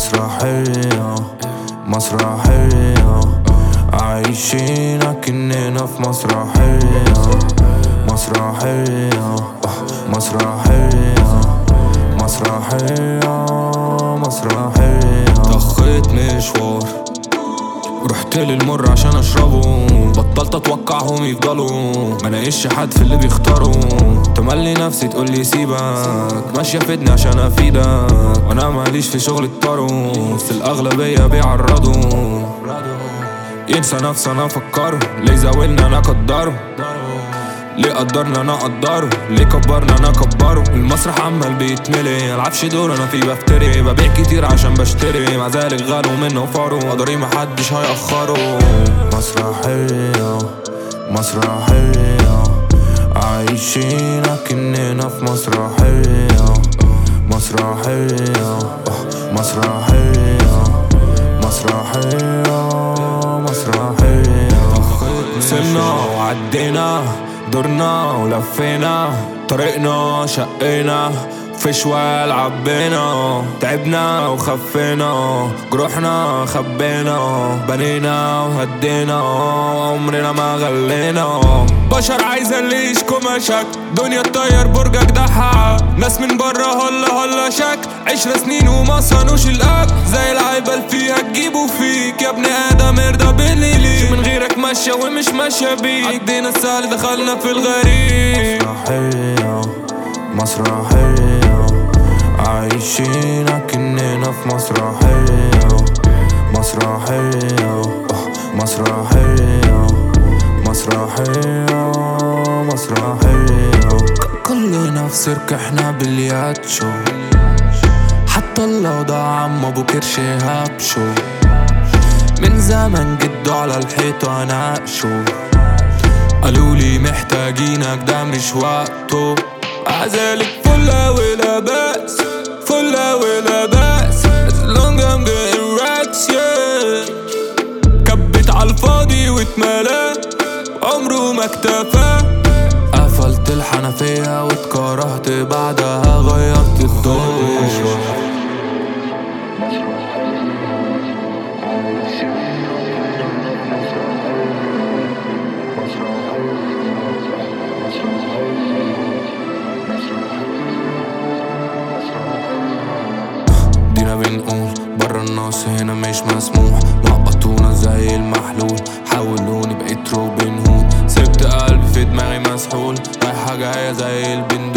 مسرحية مسرحية عايشين كأننا في مسرحية مسرحية مسرحية مسرحية مسرحية ضخيت مشوار رحت للمر عشان اشربه بطلت اتوقعهم يفضلوا ما لاقيش حد في اللي بيختاروا تملي نفسي تقول لي سيبك ماشية فدني عشان افيدك وانا ماليش في شغل الطروس الاغلبية بيعرضوا ينسى نفسه انا افكره ليه زاولنا انا اقدره ليه قدرنا انا اقدره ليه كبرنا انا كبره المسرح عمال بيتملي العبش دور انا فيه بفتري ببيع كتير عشان بشتري مع ذلك غالوا منه وفاروا قدري محدش هيأخره مسرحية مسرحية عايشين كأننا في مسرحية مسرحية مسرحية مسرحية مسرحية وصلنا وعدينا دورنا ولفينا طريقنا شقينا في شوال عبينا تعبنا وخفينا جروحنا خبينا بنينا وهدينا عمرنا ما غلينا بشر عايزة اللي يشكو مشاك دنيا تطير برجك ضحى ناس من برا هلا هلا شك عشر سنين وما صانوش الاب زي العيبة اللي فيها تجيبوا فيك يا ابن ادم ارضى باللي ليك من غيرك ماشية ومش ماشية بيك عدينا السهل دخلنا في الغريب مسرحية مسرحية عايشين كأننا في مسرحية مسرحية مسرحية مسرحية مسرحية كلنا في سيرك احنا بالياتشو حتى لو ضاع عم ابو كرش هبشو من زمن جدو على الحيطة ناقشو قالولي محتاجينك ده مش وقته عذالك فلة ولا بأس فلة ولا بأس As long I'm getting racks yeah كبت عالفاضي واتملى عمره ما اكتفى قفلت الحنفية واتكرهت بعدها غيرت الدور دينا بنقول برا الناس هنا مش مسموح نقطونا زي المحلول حولوني بقيت روبن هود سبت قلبي في دماغي مسحول رايحة جاية زي البن